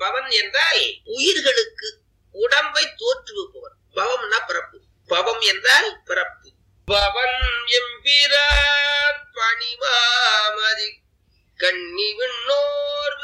பவன் என்றால் உயிர்களுக்கு உடம்பை தோற்றுவிப்பவன் பவம்னா பிறப்பு பவம் என்றால் பிறப்பு பவன் எம்பிரான் பணிமாமதி கண்ணி விண்ணோர்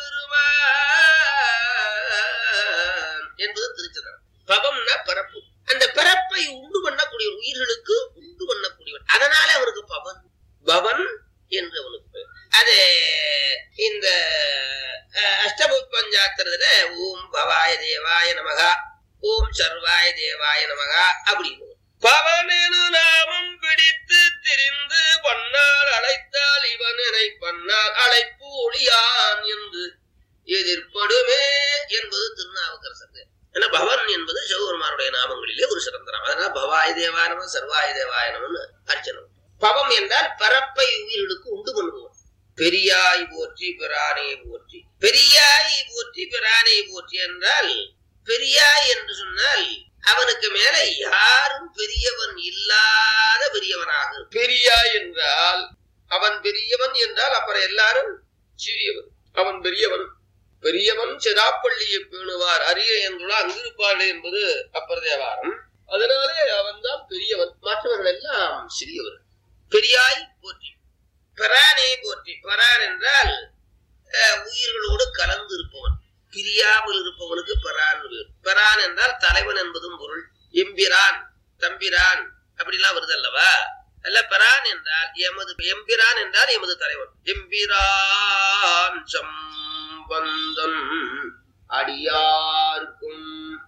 விருவான் என்பது திருச்சிதம் பவம்னா பிறப்பு அந்த பிறப்பை உண்டு பண்ணக்கூடிய உயிர்களுக்கு உண்டு பண்ணக்கூடியவன் அதனால அவருக்கு பவன் பவன் என்று அவனுக்கு பேர் அது இந்த அஹ், அஷ்டபுத் பஞ்சாத்திரத்துல ஓம் பவாய தேவாய நமகா ஓம் சர்வாய தேவாய நமகா அப்படின்னு வரும். பவனெனு நாமம் பிடித்து திரிந்து பண்ணால் அழைத்தால் இவனனை பண்ணால் அழைப்பு ஒளியான் என்று எதிர்ப்படுமே என்பது திருநாவுக்கரசர் ஏன்னா பவன் என்பது சிவபெருமானுடைய நாமங்களிலே ஒரு சிறந்த நாமம் அதனால பவாய தேவாயனம சர்வாய தேவாயனம்னு அர்ச்சனை பவம் என்றால் பரப்பை உயிர்களுக்கு உண்டு பண்ணுவோம் பெரியாய் போற்றி பிரானே போற்றி பெரியாய் போற்றி பிரானே போற்றி என்றால் பெரியாய் என்று சொன்னால் அவனுக்கு மேல யாரும் பெரியவன் இல்லாத பெரியவனாக இரு. பெரியாய் என்றால் அவன் பெரியவன் என்றால் அப்புறம் எல்லாரும் சிறியவன் அவன் பெரியவன் பெரியவன் சிராப்பள்ளியை பேணுவார் அரிய என்றுள்ள அங்கிருப்பாள் என்பது அப்பர் தேவாரம் அதனாலே அவன் தான் பெரியவன் மற்றவர்கள் எல்லாம் சிறியவர்கள் பெரியாய் போற்றி பரானே போற்றி பரான் என்றால் அஹ், உயிர்களோடு கலந்து இருப்பவன் பிரியாமல் இருப்பவனுக்கு பரான் பேர் பரான் என்றால் தலைவன் என்பதும் பொருள் எம்பிரான் தம்பிரான் அப்படிலாம் வருது அல்லவா அல்ல பரான் என்றால் எமது எம்பிரான் என்றால் எமது தலைவன் எம்பிரான் சம்பந்தன் அடியார்க்கும்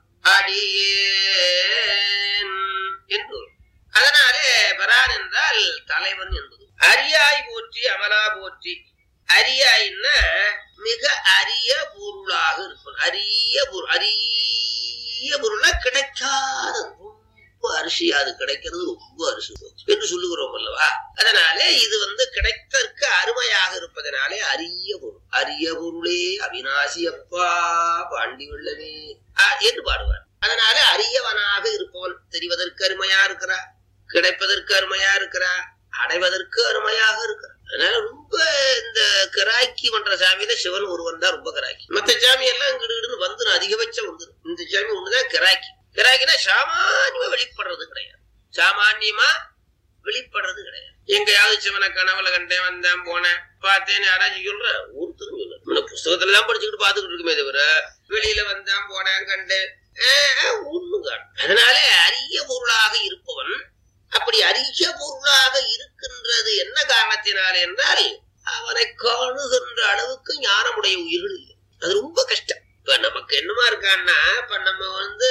அடியேன் என்று வரும். அதனாலே பரான் என்றால் தலைவன் என்பது அரியாய் போற்றி அமலா போற்றி அரியாயின்னா மிக அரிய பொருளாக இருப்பது அரிய பொருள் அரிய பொருளா கிடைக்காத ரொம்ப அரிசி அது கிடைக்கிறது ரொம்ப அரிசி என்று சொல்லுகிறோம் அல்லவா அதனாலே இது வந்து கிடைத்தற்கு அருமையாக இருப்பதனாலே அரிய பொருள் அரிய பொருளே அவிநாசி அப்பா பாண்டி உள்ளவே என்று பாடுவார் அதனால அரியவனாக இருப்பவன் தெரிவதற்கு அருமையா இருக்கிறா கிடைப்பதற்கு அருமையா இருக்கிறா அடைவதற்கு அருமையாக இருக்கிறார் அதனால ரொம்ப இந்த கிராக்கி பண்ற சாமியில சிவன் ஒருவன் தான் ரொம்ப கிராக்கி மத்த சாமி எல்லாம் கிடுகிடுன்னு வந்துடும் அதிகபட்சம் வந்துடும் இந்த சாமி ஒண்ணுதான் கிராக்கி கிராக்கினா சாமானியமா வெளிப்படுறது கிடையாது சாமானியமா வெளிப்படுறது கிடையாது எங்கேயாவது சிவனை கனவுல கண்டேன் வந்தேன் போனேன் பார்த்தேன்னு யாராச்சும் சொல்ற ஒருத்தரும் சொல்ல நம்ம புஸ்தகத்துல தான் படிச்சுக்கிட்டு பாத்துக்கிட்டு இருக்குமே தவிர வெளியில வந்தேன் போனேன் கண்டேன் ஒண்ணும் காணும் அதனால அரிய பொருளாக இருப்பவன் அப்படி அரிய பொருளாக இருக்கின்றது என்ன காரணத்தினால் என்றால் அவனை காணுகின்ற அளவுக்கு ஞானமுடைய உயிர்கள் இல்லை அது ரொம்ப கஷ்டம் இப்ப நமக்கு என்னமா இருக்கான்னா இப்ப நம்ம வந்து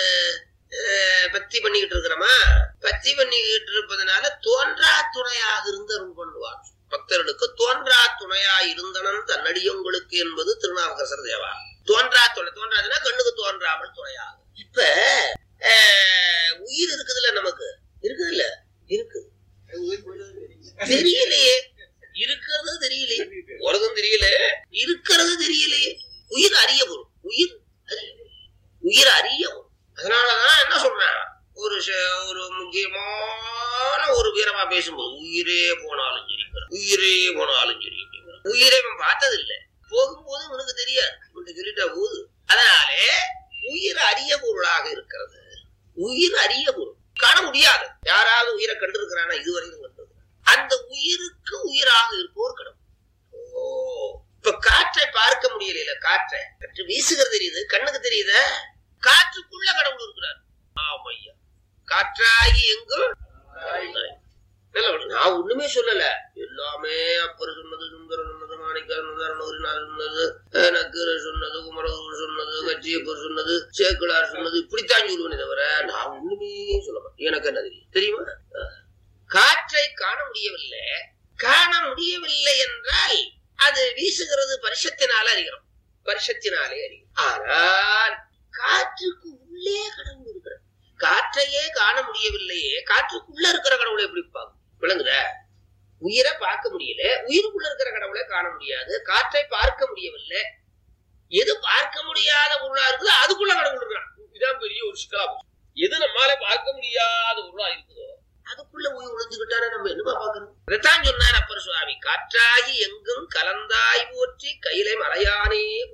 அஹ், பக்தி பண்ணிக்கிட்டு இருக்கிறோமா பக்தி பண்ணிக்கிட்டு இருப்பதனால தோன்றா துணையாக இருந்து அருள் பண்ணுவார் பக்தர்களுக்கு தோன்றா துணையா இருந்தனன் தன்னடியவங்களுக்கு என்பது திருநாவுக்கரசர் தேவா தோன்றா துணை தோன்றாதுன்னா கண்ணுக்கு தோன்றாமல் துணையாகும் இப்ப அஹ், உயிர் இருக்குதுல்ல நமக்கு இருக்குதுல்ல இருக்கு தெரியலையே இருக்கிறது தெரியலையே உலகம் தெரியல இருக்கிறது தெரியலையே உயிர் அறிய பொருள் உயிர் அறிய பொருள். உயிர் அறிய பொருள் அதனாலதான் என்ன சொல்றேன் ஒரு ச- ஒரு முக்கியமான ஒரு வீரமா பேசும்போது உயிரே போனாலும் சரி உயிரே போனாலும் சரி அப்படிங்கிற. உயிரை இவன் பார்த்தது இல்ல போகும்போது உனக்கு தெரியாது உன்கிட்ட சொல்லிட்டா போகுது அதனாலே உயிர் அறிய பொருளாக இருக்கிறது உயிர் அறிய பொருள் காண முடியாது யாராவது உயிரை கண்டிருக்கிறானா இதுவரையும் கண்டிருக்கிறான் அந்த உயிருக்கு உயிராக இருப்போர் கடவுள் ஓ இப்ப காற்றை பார்க்க முடியல காற்றை காற்று வீசுகிறது தெரியுது கண்ணுக்கு தெரியுத காற்றுக்குள்ள கடவுள் இருக்கிறார் ஆமையா காற்றாகி எங்கும் நல்ல வழி. நான் ஒண்ணுமே சொல்லல எல்லாமே அப்பர் சொன்னது சுந்தரம் சொன்னது மாணிக்கர் சொன்னது அருணகிரிநாதர் சொன்னது அஹ், நக்கீரர் சொன்னது குமரகுரு சொன்னது கச்சியப்பர் சொன்னது சேக்கிழார் சொன்னது இப்படித்தான் சொல்லுவேனே தவிர நான் ஒண்ணுமே சொல்ல மாட்டேன் எனக்கு என்ன தெரியும் தெரியுமா அஹ். காற்றை காண முடியவில்லை காண முடியவில்லை என்றால் அது வீசுகிறது பரிசத்தினால அறிகிறோம் பரிசத்தினாலே அறிகிறோம் ஆனால் காற்றுக்கு உள்ளே கடவுள் இருக்கிறார் காற்றையே காண முடியவில்லையே காற்றுக்குள்ள இருக்கிற கடவுளை எப்படி பார்க்கும் விளங்குதா உயிரை பார்க்க முடியல உயிருக்குள்ள இருக்கிற கடவுளை காண முடியாது காற்றை பார்க்க முடியவில்லை எது பார்க்க முடியாத பொருளா இருக்குதோ அதுக்குள்ள கடவுள் இருக்கிறான் இதுதான் பெரிய ஒரு சிக்கலா போச்சு. எது நம்மால பார்க்க முடியாத பொருளா இருக்குதோ அதுக்குள்ள போய் ஒளிஞ்சுக்கிட்டானே நம்ம என்னமா பாக்குறோம் இதைத்தான் சொன்னார் அப்பர் சுவாமி காற்றாகி எங்கும் கலந்தாய் போற்றி கையிலை மலையானே